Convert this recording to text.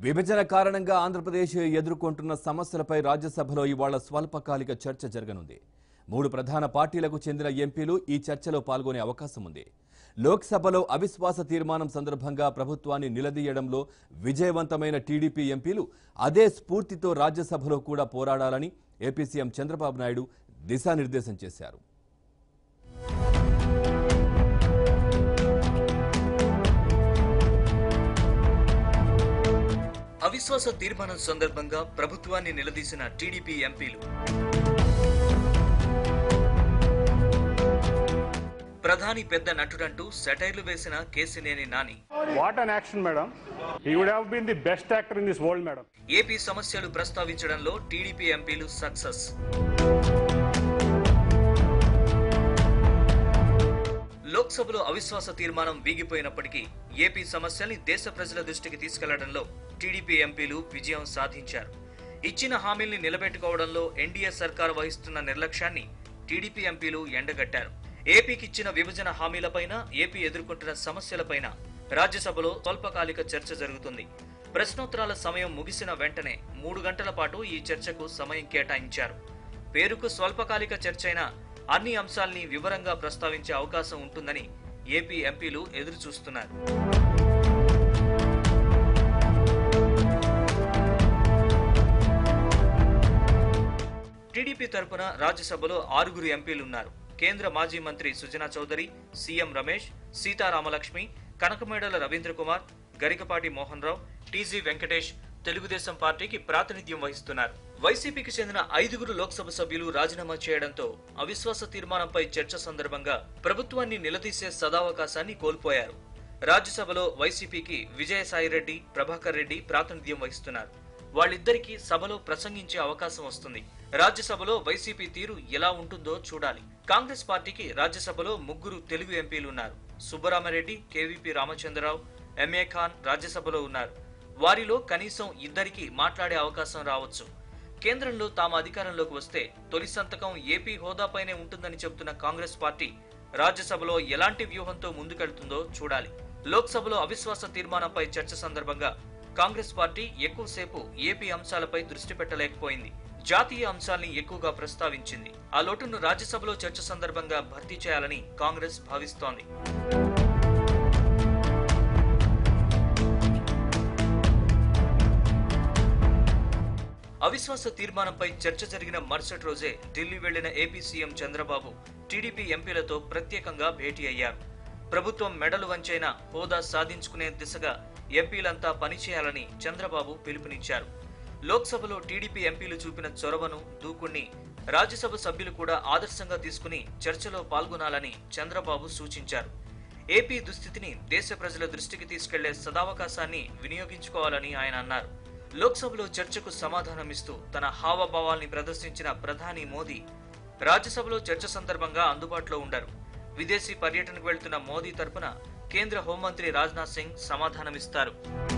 విభజన కారణంగా ఆంధ్రప్రదేశ్ ఎదుర్కొంటున్న సమస్యలపై రాజ్యసభలో ఇవాళ స్వల్పకాలిక చర్చ జరగనుంది మూడు ప్రధాన పార్టీలకు చెందిన ఎంపీలు ఈ చర్చలో పాల్గొనే అవకాశం ఉంది లోక్సభలో అవిశ్వాస తీర్మానం సందర్భంగా ప్రభుత్వాన్ని నిలదీయడంలో విజయవంతమైన టీడీపీ ఎంపీలు అదే స్ఫూర్తితో రాజ్యసభలో కూడా పోరాడాలని ఏపీ సీఎం చంద్రబాబు నాయుడు దిశానిర్దేశం చేశారు అవిశ్వాస తీర్మానం సందర్భంగా ప్రభుత్వాన్ని నిలదీసిన టీడీపీ ఎంపీలు ప్రధాని పెద్ద నటుడంటూ సెటైర్లు వేసిన Kesineni Nani What an action, madam. He would have been the best actor in this world, madam. AP సమస్యలు ప్రస్తావించడంలో టీడీపీ ఎంపీలు సక్సెస్ లోక్సభలో అవిశ్వాస తీర్మానం వీగిపోయినప్పటికీ ఏపీ సమస్యల్ని దేశ ప్రజల దృష్టికి తీసుకెళ్లడంలో టీడీపీ ఎంపీలు విజయం సాధించారు ఇచ్చిన హామీల్ని నిలబెట్టుకోవడంలో ఎన్డీఏ సర్కార్ వహిస్తున్న నిర్లక్ష్యాన్ని టీడీపీ ఎంపీలు ఎండగట్టారు ఏపీకి ఇచ్చిన విభజన హామీలపైన ఏపీ ఎదుర్కొంటున్న సమస్యలపైన రాజ్యసభలో స్వల్పకాలిక చర్చ జరుగుతుంది ప్రశ్నోత్తరాల సమయం ముగిసిన వెంటనే మూడు గంటల పాటు ఈ చర్చకు సమయం కేటాయించారు పేరుకు స్వల్పకాలిక చర్చ అయినా అన్ని అంశాల్ని వివరంగా ప్రస్తావించే అవకాశం ఉంటుందని ఏపీ ఎంపీలు ఎదురు చూస్తున్నారు టీడీపీ తరపున రాజ్యసభలో ఆరుగురు ఎంపీలున్నారు కేంద్ర మాజీ మంత్రి సుజనా చౌదరి సీఎం రమేష్ సీతారామలక్ష్మి కనకమేడల రవీంద్ర కుమార్ గరికపాటి మోహన్ రావు టీజీ వెంకటేష్ తెలుగుదేశం పార్టీకి ప్రాతినిధ్యం వహిస్తున్నారు వైసీపీకి చెందిన ఐదుగురు లోక్సభ సభ్యులు రాజీనామా చేయడంతో అవిశ్వాస తీర్మానంపై చర్చ సందర్భంగా ప్రభుత్వాన్ని నిలదీసే సదావకాశాన్ని కోల్పోయారు రాజ్యసభలో వైసీపీకి విజయసాయిరెడ్డి ప్రభాకర్ రెడ్డి ప్రాతినిధ్యం వహిస్తున్నారు వాళ్ళిద్దరికీ సభలో ప్రసంగించే అవకాశం వస్తుంది రాజ్యసభలో వైసీపీ తీరు ఎలా ఉంటుందో చూడాలి కాంగ్రెస్ పార్టీకి రాజ్యసభలో ముగ్గురు తెలుగు ఎంపీలు ఉన్నారు సుబ్బరామరెడ్డి కేవీపీ రామచంద్రరావు ఎంఏ ఖాన్ రాజ్యసభలో ఉన్నారు వారిలో కనీసం ఇద్దరికి మాట్లాడే అవకాశం రావచ్చు కేంద్రంలో తాము అధికారంలోకి వస్తే తొలి సంతకం ఏపీ హోదాపైనే ఉంటుందని చెబుతున్న కాంగ్రెస్ పార్టీ రాజ్యసభలో ఎలాంటి వ్యూహంతో ముందుకెళ్తుందో చూడాలి లోక్సభలో అవిశ్వాస తీర్మానంపై చర్చ సందర్భంగా కాంగ్రెస్ పార్టీ ఎక్కువసేపు ఏపీ అంశాలపై దృష్టి పెట్టలేకపోయింది జాతీయ అంశాల్ని ఎక్కువగా ప్రస్తావించింది ఆ లోటును రాజ్యసభలో చర్చ సందర్భంగా భర్తీ చేయాలని కాంగ్రెస్ భావిస్తోంది అవిశ్వాస తీర్మానంపై చర్చ జరిగిన మరుసటి రోజే ఢిల్లీ వెళ్లిన ఏపీ సీఎం చంద్రబాబు టీడీపీ ఎంపీలతో ప్రత్యేకంగా భేటీ అయ్యారు ప్రభుత్వం మెడలు వంచైన హోదా సాధించుకునే దిశగా ఎంపీలంతా పనిచేయాలని చంద్రబాబు పిలుపునిచ్చారు లోక్సభలో టీడీపీ ఎంపీలు చూపిన చొరవను దూకుణ్ణి రాజ్యసభ సభ్యులు కూడా ఆదర్శంగా తీసుకుని చర్చలో పాల్గొనాలని చంద్రబాబు సూచించారు ఏపీ దుస్థితిని దేశ ప్రజల దృష్టికి తీసుకెళ్లే సదావకాశాన్ని వినియోగించుకోవాలని ఆయన అన్నారు లోక్సభలో చర్చకు సమాధానమిస్తూ తన హావభావాల్ని ప్రదర్శించిన ప్రధాని మోదీ రాజ్యసభలో చర్చ సందర్భంగా అందుబాటులో ఉండరు విదేశీ పర్యటనకు వెళ్తున్న మోదీ తరపున కేంద్ర హోంమంత్రి రాజ్నాథ్ సింగ్ సమాధానమిస్తారు